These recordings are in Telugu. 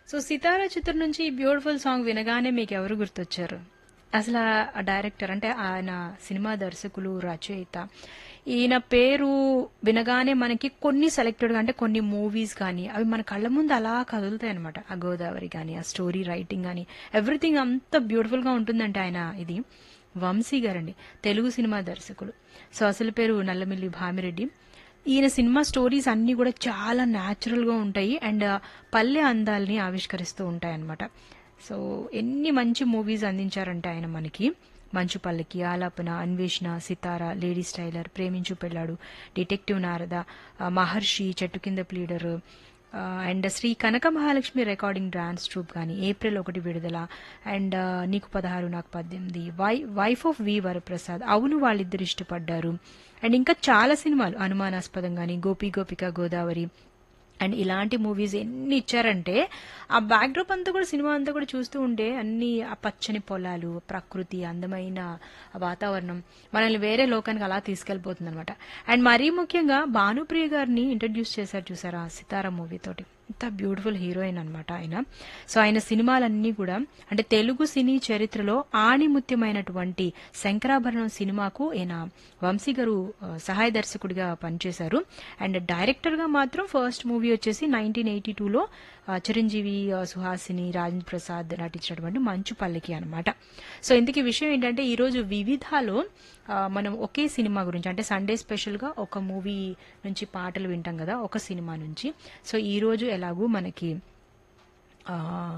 సో సితారా చిత్రం నుంచి ఈ బ్యూటిఫుల్ సాంగ్ వినగానే మీకు ఎవరు గుర్తొచ్చారు అసలు ఆ డైరెక్టర్ అంటే ఆయన సినిమా దర్శకులు రచయిత ఈయన పేరు వినగానే మనకి కొన్ని సెలెక్టెడ్ అంటే కొన్ని మూవీస్ కానీ అవి మన కళ్ళ ముందు అలా కదులుతాయి అనమాట ఆ గోదావరి కానీ ఆ స్టోరీ రైటింగ్ కానీ ఎవ్రీథింగ్ అంత బ్యూటిఫుల్ గా ఉంటుందంటే ఆయన ఇది వంశీ గారండి తెలుగు సినిమా దర్శకులు సో అసలు పేరు నల్లమిల్లి భామిరెడ్డి ఈయన సినిమా స్టోరీస్ అన్ని కూడా చాలా న్యాచురల్ గా ఉంటాయి అండ్ పల్లె అందాల్ని ఆవిష్కరిస్తూ ఉంటాయి అన్నమాట సో ఎన్ని మంచి మూవీస్ అందించారంటే ఆయన మనకి మంచు పల్లకి ఆలాపన అన్వేషణ సితార లేడీ స్టైలర్ ప్రేమించు పెళ్ళాడు డిటెక్టివ్ నారద ఆ, మహర్షి చెట్టు కింద pleader and Sri Kanaka Mahalakshmi recording dance troupe కానీ ఏప్రిల్ ఒకటి విడుదల అండ్ నీకు పదహారు నాకు పద్దెనిమిది వై వైఫ్ ఆఫ్ వి వరప్రసాద్ అవును వాళ్ళిద్దరు ఇష్టపడ్డారు అండ్ ఇంకా చాలా సినిమాలు అనుమానాస్పదం కానీ గోపి గోపిక గోదావరి అండ్ ఇలాంటి మూవీస్ ఎన్ని ఇచ్చారంటే ఆ బ్యాక్డ్రాప్ అంతా కూడా సినిమా అంతా కూడా చూస్తూ ఉంటే అన్ని ఆ పచ్చని పొలాలు ప్రకృతి అందమైన వాతావరణం మనల్ని వేరే లోకానికి అలా తీసుకెళ్లిపోతుంది అనమాట అండ్ మరీ ముఖ్యంగా భానుప్రియ గారిని ఇంట్రడ్యూస్ చేశారు చూసారా సితారా మూవీ తోటి ఇంత బ్యూటిఫుల్ హీరోయిన్ అనమాట ఆయన సో ఆయన సినిమాలన్నీ కూడా అంటే తెలుగు సినీ చరిత్రలో ఆణిముత్యమైనటువంటి శంకరాభరణం సినిమాకు ఈయన వంశీ గారు ఆ, సహాయ దర్శకుడిగా పనిచేశారు అండ్ డైరెక్టర్ గా మాత్రం ఫస్ట్ మూవీ వచ్చేసి నైన్టీన్ ఎయిటీ టూలో చిరంజీవి ఆ, సుహాసిని రాజేంద్ర ప్రసాద్ నటించినటువంటి మంచు పల్లకి అనమాట సో ఇంతకీ విషయం ఏంటంటే ఈ రోజు వివిధాలో ఆ, మనం ఒకే సినిమా గురించి అంటే సండే స్పెషల్ గా ఒక మూవీ నుంచి పాటలు వింటాం కదా ఒక సినిమా నుంచి సో ఈ రోజు ఎలాగూ మనకి ఆ,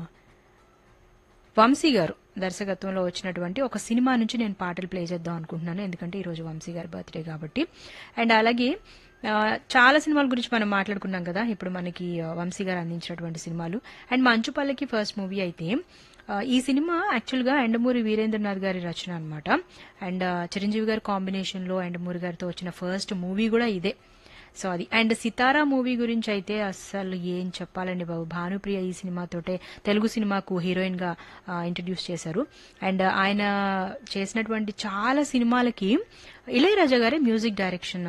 వంశీ గారు దర్శకత్వంలో వచ్చినటువంటి ఒక సినిమా నుంచి నేను పాటలు ప్లే చేద్దాం అనుకుంటున్నాను ఎందుకంటే ఈ రోజు వంశీ గారి బర్త్డే కాబట్టి అండ్ అలాగే ఆ, చాలా సినిమాల గురించి మనం మాట్లాడుకున్నాం కదా ఇప్పుడు మనకి ఆ, వంశీ గారు అందించినటువంటి సినిమాలు అండ్ మంచుపల్లకి ఫస్ట్ మూవీ అయితే ఆ, ఈ సినిమా యాక్చువల్గా ఎండమూరి వీరేంద్రనాథ్ గారి రచన అనమాట అండ్ ఆ, చిరంజీవి గారి కాంబినేషన్ లో ఎండమూరి గారితో వచ్చిన ఫస్ట్ మూవీ కూడా ఇదే సో అది అండ్ సితారా మూవీ గురించి అయితే అస్సలు ఏం చెప్పాలండి బాబు భానుప్రియ ఈ సినిమాతోటే తెలుగు సినిమాకు హీరోయిన్ గా ఇంట్రడ్యూస్ చేశారు అండ్ ఆయన చేసినటువంటి చాలా సినిమాలకి ఇళయరాజా గారే మ్యూజిక్ డైరెక్షన్